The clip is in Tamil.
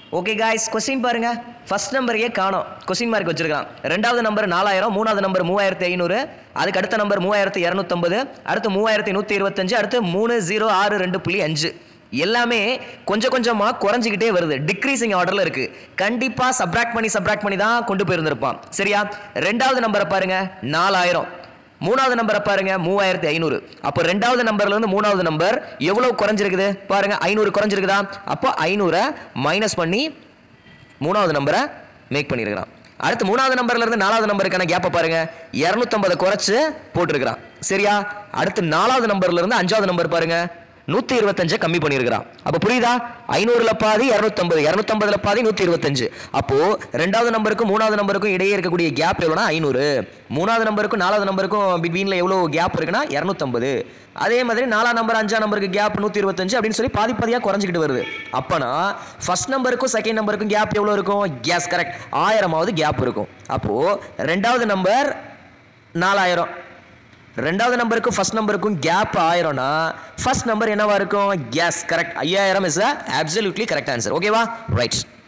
ஓகே காய்ஸ் கொஸ்டின் பாருங்க ஃபர்ஸ்ட் நம்பரையே காணோம் கொஸ்டின் மார்க் வச்சிருக்கான் ரெண்டாவது நம்பர் நாலாயிரம் மூணாவது நம்பர் மூவாயிரத்தி ஐநூறு அதுக்கு அடுத்த நம்பர் மூவாயிரத்தி இரநூத்தம்பது அடுத்து மூவாயிரத்தி நூற்றி இருபத்தஞ்சு அடுத்து மூணு ஜீரோ ஆறு ரெண்டு புள்ளி அஞ்சு எல்லாமே கொஞ்சம் கொஞ்சமாக குறைஞ்சிக்கிட்டே வருது டிக்ரீசிங் ஆர்டரில் இருக்கு கண்டிப்பாக சப்ராக்ட் பண்ணி சப்ராக்ட் பண்ணி தான் கொண்டு போயிருந்திருப்பான் சரியா ரெண்டாவது நம்பரை பாருங்க நாலாயிரம் மூணாவது நம்பரை பாருங்க மூவாயிரத்தி ஐநூறு அப்போ ரெண்டாவது நம்பர்ல இருந்து மூணாவது நம்பர் எவ்வளவு குறைஞ்சிருக்குது பாருங்க ஐநூறு குறைஞ்சிருக்குதா அப்போ ஐநூறை மைனஸ் பண்ணி மூணாவது நம்பரை மேக் பண்ணியிருக்கிறான் அடுத்து மூணாவது நம்பர்ல இருந்து நாலாவது நம்பருக்கான கேப்பை பாருங்க இரநூத்தம்பதை குறைச்சு போட்டிருக்கிறான் சரியா அடுத்து நாலாவது நம்பர்ல இருந்து அஞ்சாவது நம்பர் பாருங்க நூத்தி இருபத்தஞ்சை கம்மி பண்ணியிருக்கிறான் அப்ப புரியுதா ஐநூறுல பாதி இரநூத்தம்பது இரநூத்தம்பதுல பாதி நூத்தி இருபத்தஞ்சு அப்போ ரெண்டாவது நம்பருக்கும் மூணாவது நம்பருக்கும் இடையே இருக்கக்கூடிய கேப் எவ்வளோனா ஐநூறு மூணாவது நம்பருக்கும் நாலாவது நம்பருக்கும் பிட்வீன்ல எவ்வளோ கேப் இருக்குன்னா இரநூத்தம்பது அதே மாதிரி நாலாம் நம்பர் அஞ்சாம் நம்பருக்கு கேப் நூற்றி இருபத்தஞ்சு அப்படின்னு சொல்லி பாதி பாதியாக குறைஞ்சிக்கிட்டு வருது அப்போனா ஃபர்ஸ்ட் நம்பருக்கும் செகண்ட் நம்பருக்கும் கேப் எவ்வளோ இருக்கும் கேஸ் கரெக்ட் ஆயிரமாவது கேப் இருக்கும் அப்போது ரெண்டாவது நம்பர் நாலாயிரம் ரெண்டாவது நம்பருக்கும் ஃபர்ஸ்ட் நம்பருக்கும் கேப் ஆயிரம்னா ஃபர்ஸ்ட் நம்பர் என்னவா இருக்கும் கேஸ் கரெக்ட் ஐயாயிரம் is a absolutely correct answer ஓகேவா ரைட்